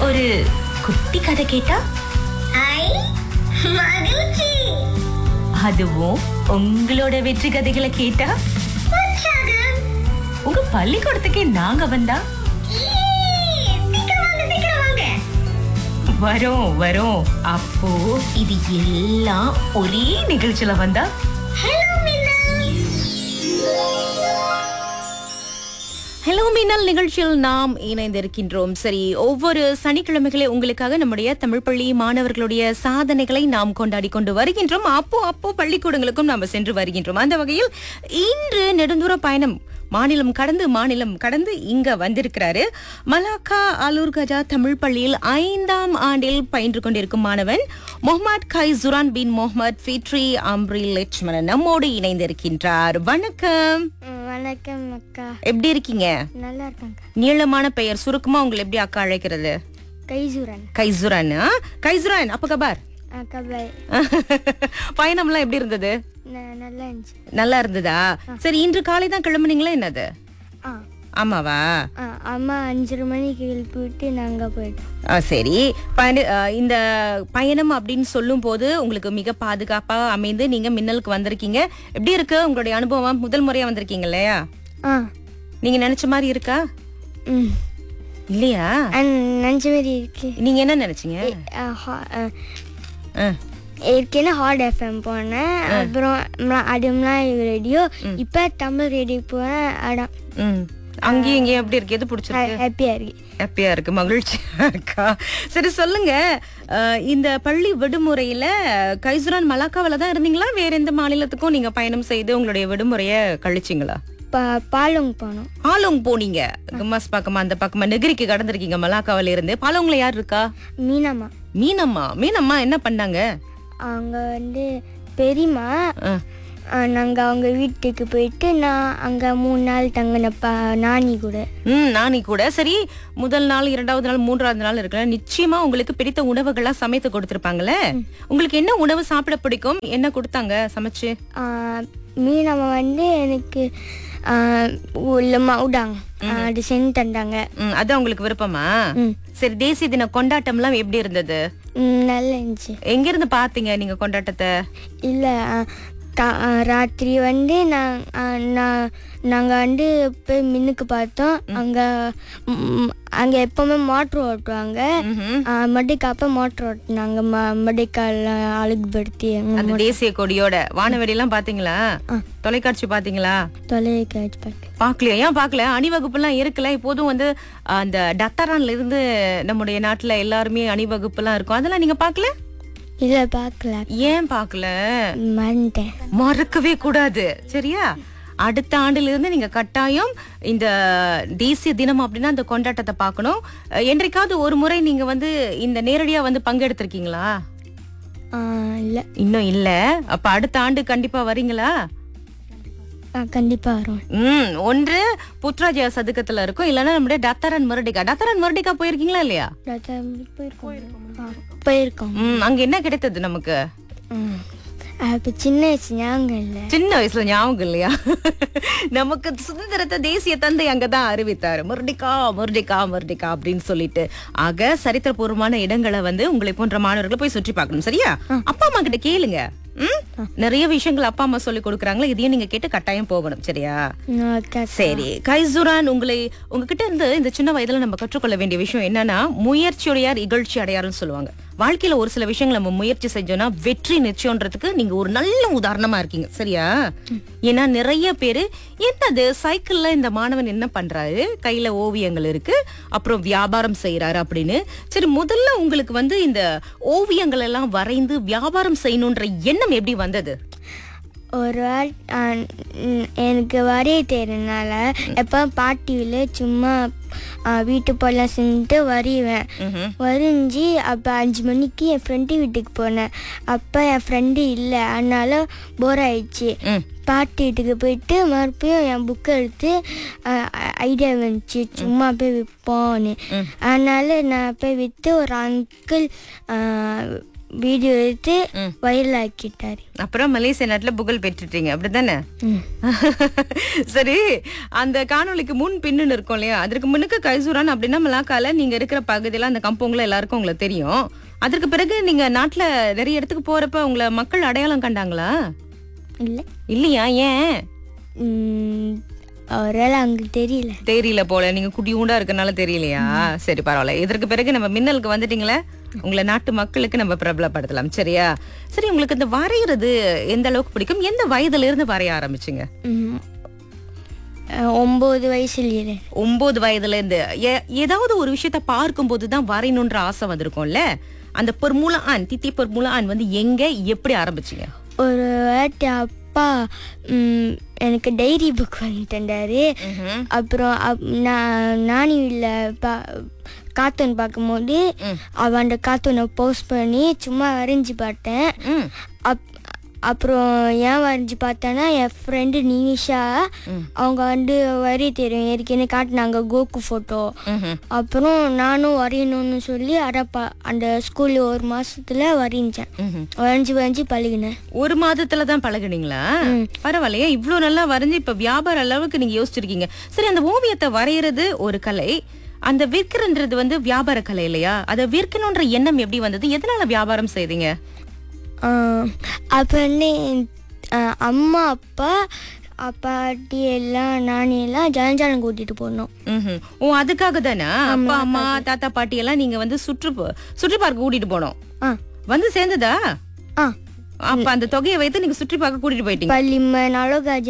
ஒரு குட்டி கதை கேட்டா ஐ மகிழ்ச்சி அதுவும் உங்களோட வெற்றி கதைகளை கேட்டா உற்சாகம் உங்க பள்ளிக்கூடத்துக்கே நாங்க வந்தா ஈ, சீக்கிரம் வாங்க சீக்கிரம் வாங்க வரோம் வரோம் அப்போ இது எல்லாம் ஒரே நிகழ்ச்சியில வந்தா ஹலோ மின்னா ஹலோ மின்னல் நிகழ்ச்சியில் நாம் இணைந்திருக்கின்றோம் சரி ஒவ்வொரு சனிக்கிழமைகளே உங்களுக்காக நம்முடைய தமிழ் பள்ளி மாணவர்களுடைய சாதனைகளை நாம் கொண்டாடி கொண்டு வருகின்றோம் அப்போ அப்போ பள்ளிக்கூடங்களுக்கும் நாம் சென்று வருகின்றோம் அந்த வகையில் இன்று நெடுந்தூர பயணம் மாநிலம் கடந்து மாநிலம் கடந்து இங்க வந்திருக்கிறாரு மலாக்கா அலூர் கஜா தமிழ் பள்ளியில் ஐந்தாம் ஆண்டில் பயின்று கொண்டிருக்கும் மாணவன் முகமது கைசுரான் பின் முகமது ஃபிட்ரி அம்ரி லட்சுமணன் நம்மோடு இணைந்திருக்கின்றார் வணக்கம் வணக்கம் அக்கா எப்படி இருக்கீங்க நல்லா இருக்காங்க நீளமான பெயர் சுருக்கமா உங்களை எப்படி அக்கா அழைக்கிறது கைசூரன் கைசுரான் ஆ? கைசுரான் அப்ப கபார் அக்கா பாய் பயணம்லாம் எப்படி இருந்தது ந- நல்லா இருந்துச்சு நல்லா இருந்ததா சரி இன்று காலை தான் கிளம்புனீங்களா என்னது ஆ ஆமாவா ஆ, அம்மா அஞ்சரை மணிக்கு எழுப்பிவிட்டு நாங்கள் போயிட்டோம் ஆ, சரி பயண- ஆ, இந்த பயணம் அப்படின்னு சொல்லும் போது உங்களுக்கு மிக பாதுகாப்பா அமைந்து நீங்க மின்னலுக்கு வந்திருக்கீங்க எப்படி இருக்கு உங்களுடைய அனுபவம் முதல் முறையா வந்திருக்கீங்க இல்லையா ஆ நீங்க நினைச்ச மாதிரி இருக்கா ம் இல்லையா நினச்ச மாதிரி இருக்கு நீங்க என்ன நினைச்சீங்க ஆ, ஹா- ஆ, ஆ. ஏற்கனவே ஹாட் எஃப்எம் போனேன் அப்புறம் ம- அதும்லாம் ரேடியோ இப்போ தமிழ் ரேடியோ போனேன் அதான் ம் அங்கேயும் இங்கேயும் எப்படி இருக்கு எது பிடிச்சிருக்கு ஹாப்பியாக இருக்கு ஹாப்பியா இருக்கு மகிழ்ச்சியா இருக்கா சரி சொல்லுங்க அஹ், இந்த பள்ளி விடுமுறையில கைசுரான் மலாக்காவில தான் இருந்தீங்களா வேற எந்த மாநிலத்துக்கும் நீங்க பயணம் செய்து உங்களுடைய விடுமுறைய கழிச்சிங்களா பா பாலுங் போனோம் பாலோங் போனீங்க கம்மாஸ் பக்கமா அந்த பக்கமா நெகிரிக்கு கடந்திருக்கீங்க மலாக்காவில இருந்து பாலோங்ல யார் இருக்கா மீனம்மா மீனம்மா மீனம்மா என்ன பண்ணாங்க அவங்க வந்து பெரியம்மா அஹ், நாங்கள் அவங்க வீட்டுக்கு போயிட்டு நான் அங்கே மூணு நாள் தங்கினப்பா நானி கூட ம் நானி கூட சரி முதல் நாள் இரண்டாவது நாள் மூன்றாவது நாள் இருக்கல நிச்சயமா உங்களுக்கு பிடித்த உணவுகள்லாம் சமைத்து கொடுத்திருப்பாங்கல்ல உங்களுக்கு என்ன உணவு சாப்பிட பிடிக்கும் என்ன கொடுத்தாங்க சமைச்சு மீனம்மா வந்து எனக்கு ஆஹ், உள்ள உடாங்க அது செஞ்சு தந்தாங்க ம், அது உங்களுக்கு விருப்பமா ம். சரி தேசிய தின கொண்டாட்டம்லாம் எப்படி இருந்தது ம், நல்லா இருந்துச்சு எங்க இருந்து பாத்தீங்க நீங்க கொண்டாட்டத்தை இல்லை ராத்திரி வந்து நான் நான் நாங்கள் வந்து போய் மின்னுக்கு பார்த்தோம் அங்கே அங்கே எப்போவுமே மோட்ரு ஓட்டுவாங்க ம்ஹும். மடிக்காப்ப மோட்ரு ஓட்டினாங்க ம மடிக்கால் அழகுபடுத்தி அந்த தேசிய கொடியோட வானவெடி எல்லாம் பாத்தீங்களா தொலைக்காட்சி பாத்தீங்களா தொலைக்காட்சி பார்க்க பாக்கலையா ஏன் பாக்கல அணிவகுப்பு எல்லாம் இருக்குல்ல இப்போதும் வந்து அந்த டத்தரான்ல இருந்து நம்முடைய நாட்டுல எல்லாருமே அணிவகுப்பு எல்லாம் இருக்கும் அதெல்லாம் நீங்க பாக்கல இல்லை பார்க்கல ஏன் பாக்கல மறந்துட்டேன் மறக்கவே கூடாது சரியா அடுத்த ஆண்டுல இருந்து நீங்க கட்டாயம் இந்த தேசிய தினம் அப்படின்னா அந்த கொண்டாட்டத்தை பார்க்கணும் அஹ், என்றைக்காவது ஒரு முறை நீங்க வந்து இந்த நேரடியா வந்து பங்கெடுத்திருக்கீங்களா இல்லை இன்னும் இல்ல அப்ப அடுத்த ஆண்டு கண்டிப்பா வரீங்களா கண்டிப்பாக வரும் ம் ஒன்று புத்ராஜயா சதுக்கத்துல இருக்கும் இல்லைன்னா நம்முடைய டத்தரன் முரடிகா டத்தரன் முரடிகா போயிருக்கீங்களா இல்லையா போயிருக்கோம் ஆ, போயிருக்கோம் ம் அங்க என்ன கிடைத்தது நமக்கு ம். அப்போ சின்ன வயசு ஞாபகம் இல்லை சின்ன வயசுல ஞாபகம் இல்லையா நமக்கு சுதந்திரத்தை தேசிய தந்தை அங்கதான் அறிவித்தாரு முரடிக்கா முரடிக்கா முரடிக்கா அப்படின்னு சொல்லிட்டு ஆக சரித்திரபூர்வமான இடங்களை வந்து உங்களை போன்ற மாணவர்கள் போய் சுற்றி பார்க்கணும் சரியா அப்பா அம்மா கிட்ட கேளுங்க ம்? நிறைய விஷயங்கள் அப்பா அம்மா சொல்லி கொடுக்குறாங்களா இதையும் நீங்க கேட்டு கட்டாயம் போகணும் சரியா ஓகே சரி கைசுரான் உங்களை உங்ககிட்ட இருந்து இந்த சின்ன வயதுல நம்ம கற்றுக்கொள்ள வேண்டிய விஷயம் என்னன்னா முயற்சியுடையார் இகழ்ச்சி அடையாருன்னு சொல்லுவாங்க வாழ்க்கையில ஒரு சில விஷயங்கள் நம்ம முயற்சி செஞ்சோம்னா வெற்றி நிச்சயம்ன்றதுக்கு நீங்க ஒரு நல்ல உதாரணமா இருக்கீங்க சரியா ஏன்னா நிறைய பேரு என்னது சைக்கிள்ல இந்த மாணவன் என்ன பண்றாரு கையில ஓவியங்கள் இருக்கு அப்புறம் வியாபாரம் செய்யறாரு அப்படின்னு சரி முதல்ல உங்களுக்கு வந்து இந்த ஓவியங்கள் எல்லாம் வரைந்து வியாபாரம் செய்யணுன்ற எண்ணம் எப்படி வந்தது ஒரு வாட் ஆ, ம், எனக்கு வரைய தெரியுறதுனால எப்போ பாட்டியில் சும்மா ஆ, வீட்டு போலாம் செஞ்சுட்டு வரைவேன் ம்ஹும். வரைஞ்சி அப்போ அஞ்சு மணிக்கு என் ஃப்ரெண்டு வீட்டுக்கு போனேன் அப்போ என் ஃப்ரெண்டு இல்லை அதனால போர் ஆயிடுச்சு ம். பாட்டி வீட்டுக்கு போயிட்டு மறுபடியும் என் புக்கை எடுத்து ஐடியா வந்துச்சு சும்மா போய் விற்போன்னு அதனால நான் போய் விற்று ஒரு அங்கிள் வீடியோ எடுத்து வைரல் ஆக்கிட்டாரு அப்புறம் மலேசிய நாட்டுல புகழ் பெற்றுட்டீங்க அப்படிதானே சரி அந்த காணொளிக்கு முன் பின்னு இருக்கும் இல்லையா அதற்கு முன்னுக்கு கைசூரான் அப்படின்னா மலாக்கால நீங்க இருக்கிற பகுதியில அந்த கம்பவுண்ட்ல எல்லாருக்கும் உங்களுக்கு தெரியும் அதற்கு பிறகு நீங்க நாட்டுல நிறைய இடத்துக்கு போறப்ப உங்களை மக்கள் அடையாளம் கண்டாங்களா இல்லை இல்லையா ஏன் அவரால் அங்கே தெரியல தெரியல போல நீங்க குட்டியூண்டா இருக்கனால தெரியலையா சரி பரவாயில்ல இதற்கு பிறகு நம்ம மின்னலுக்கு வந்துட்டீங்களே உங்களை நாட்டு மக்களுக்கு நம்ம பிரபலப்படுத்தலாம் சரியா சரி உங்களுக்கு இந்த வரைகிறது எந்த அளவுக்கு பிடிக்கும் எந்த வயதுல இருந்து வரைய ஆரம்பிச்சீங்க ம். அஹ், ஒன்பது வயசுல ஒன்பது வயதுல இருந்து எ- ஏதாவது ஒரு விஷயத்த பார்க்கும்போது தான் வரையணுன்ற ஆசை வந்திருக்கும்ல அந்த பொர்முலா ஆண் தித்தி பொர்முலா ஆண் வந்து எங்க எப்படி ஆரம்பிச்சீங்க ஒரு வாட்டி அப்பா ம், எனக்கு டைரி புக் வாங்கி தந்தாரு அப்புறம் அப்- நான் நானி வீட்டில் பா கார்ட்டூன் பார்க்கும்போது அவன் அந்த கார்ட்டூனை போஸ்ட் பண்ணி சும்மா வரைஞ்சி பார்த்தேன் ம். அப் அப்புறம் ஏன் வரைஞ்சி பார்த்தேன்னா என் ஃப்ரெண்டு நிஷா அவங்க வந்து வரைய தெரியும் ஏற்கனவே காட்டினாங்க கோகு ஃபோட்டோ ம்ஹும். அப்புறம் நானும் வரையணும்னு சொல்லி அடப்பா அந்த ஸ்கூலில் ஒரு மாசத்துல வரைஞ்சேன் ம்ஹும். வரைஞ்சி வரைஞ்சி பழகினேன் ஒரு மாதத்துல தான் பழகுனீங்களா பரவாயில்லையே இவ்வளவு நல்லா வரைஞ்சு இப்ப வியாபார அளவுக்கு நீங்க யோசிச்சிருக்கீங்க சரி அந்த ஓவியத்தை வரைகிறது ஒரு கலை அந்த விற்கிறன்றது வந்து வியாபார கலை இல்லையா அதை விற்கணுன்ற எண்ணம் எப்படி வந்தது எதனால வியாபாரம் செய்தீங்க அப்போ வந்து ஆஹ், அம்மா அப்பா பாட்டி எல்லாம் நானி எல்லாம் ஜலஞ்சாலம் கூட்டிட்டு போனோம் ம்ஹும். ஓ அதுக்காக தானே அப்பா அம்மா தாத்தா பாட்டி எல்லாம் நீங்க வந்து சுற்று சுற்றி பார்க்க கூட்டிட்டு போனோம் ஆ வந்து சேர்ந்ததா ஆ அப்ப அந்த தொகையை வைத்து நீங்க சுற்றி பார்க்க கூட்டிட்டு போயிட்டீங்க பள்ளிமன் அழகாஜ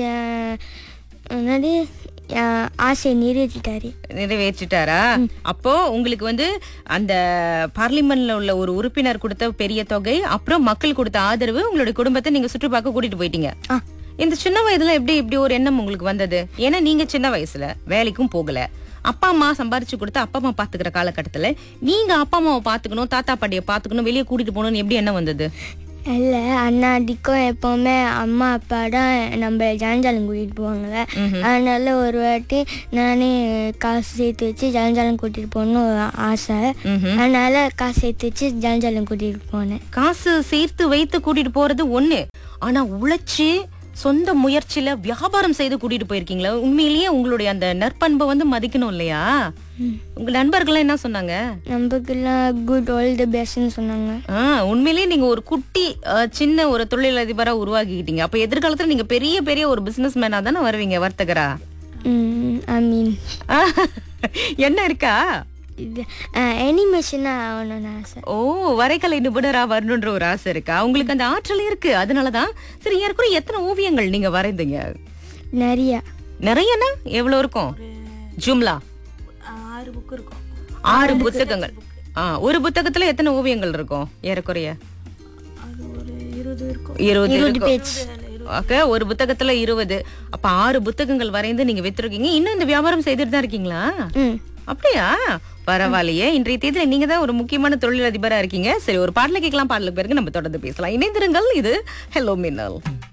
என்னது ஆஹ், ஆசையை நிறைவேற்றிட்டாரு நிறைவேற்றிட்டாரா அப்போ உங்களுக்கு வந்து அந்த பார்லிமெண்ட்ல உள்ள ஒரு உறுப்பினர் கொடுத்த பெரிய தொகை அப்புறம் மக்கள் கொடுத்த ஆதரவு உங்களுடைய குடும்பத்தை நீங்க சுற்றி பார்க்க கூட்டிட்டு போயிட்டீங்க ஆ. இந்த சின்ன வயதுல எப்படி இப்படி ஒரு எண்ணம் உங்களுக்கு வந்தது ஏன்னா நீங்க சின்ன வயசுல வேலைக்கும் போகல அப்பா அம்மா சம்பாரிச்சு கொடுத்து அப்பா அம்மா பாத்துக்கிற காலகட்டத்துல நீங்க அப்பா அம்மாவை பாத்துக்கணும் தாத்தா பாட்டியை பாத்துக்கணும் வெளியே கூட்டிட்டு போகணும்னு எப்படி எண்ணம் வந்தது இல்லை அண்ணாடிக்கும் எப்போவுமே அம்மா அப்பா தான் நம்ம ஜலஞ்சாலம் கூட்டிகிட்டு போவாங்க அதனால ஒரு வாட்டி நானே காசு சேர்த்து வச்சு ஜலஞ்சாலம் கூட்டிகிட்டு போகணும்னு ஒரு ஆசை அதனால காசு சேர்த்து வச்சு ஜலஞ்சாலம் கூட்டிகிட்டு போனேன் காசு சேர்த்து வைத்து கூட்டிட்டு போறது ஒண்ணு ஆனா உழைச்சு சொந்த முயற்சியில வியாபாரம் செய்து கூட்டிட்டு போயிருக்கீங்களா உண்மையிலேயே உங்களுடைய அந்த நற்பண்பை வந்து மதிக்கணும் இல்லையா உங்க நண்பர்கள் என்ன சொன்னாங்க நமக்கெல்லாம் குட் ஆல் தி பெஸ்ட்னு சொன்னாங்க ஆ, உண்மையிலேயே நீங்க ஒரு குட்டி அஹ், சின்ன ஒரு தொழிலதிபரா உருவாக்கிக்கிட்டீங்க அப்ப எதிர்காலத்துல நீங்க பெரிய பெரிய ஒரு பிசினஸ் மேனா தானே வருவீங்க வர்த்தகரா ஐ மீன் ஆ, என்ன இருக்கா இது அனிமேஷனாக ஆகணும்னு ஆசை ஓ வரைகலை நிபுணரா வரணுன்ற ஒரு ஆசை இருக்கா உங்களுக்கு அந்த ஆற்றல் இருக்கு அதனாலதான் சரி ஏற்கனவே எத்தனை ஓவியங்கள் நீங்க வரைந்தீங்க நிறையா நிறையனா எவ்வளவு இருக்கும் ஜும்லா ஆறு புக் இருக்கும் ஆறு புத்தகங்கள் ஆ ஒரு புத்தகத்துல எத்தனை ஓவியங்கள் இருக்கும் ஏறக்குறைய அது ஒரு இருபது இருக்கும் இருபது இருபது இருக்கும். பேஜ் ஓகே ஒரு புத்தகத்துல இருபது அப்ப ஆறு புத்தகங்கள் வரைந்து நீங்க வித்திருக்கீங்க இன்னும் இந்த வியாபாரம் செய்துட்டு தான் இருக்கீங்களா ம் அப்படியா பரவாயில்லையே இன்றைய தேதியில நீங்க தான் ஒரு முக்கியமான தொழிலதிபரா இருக்கீங்க சரி ஒரு பாடல கேட்கலாம் பாடலுக்கு பிறகு நம்ம தொடர்ந்து பேசலாம் இணைந்திருங்கள் இது ஹலோ மின்னல்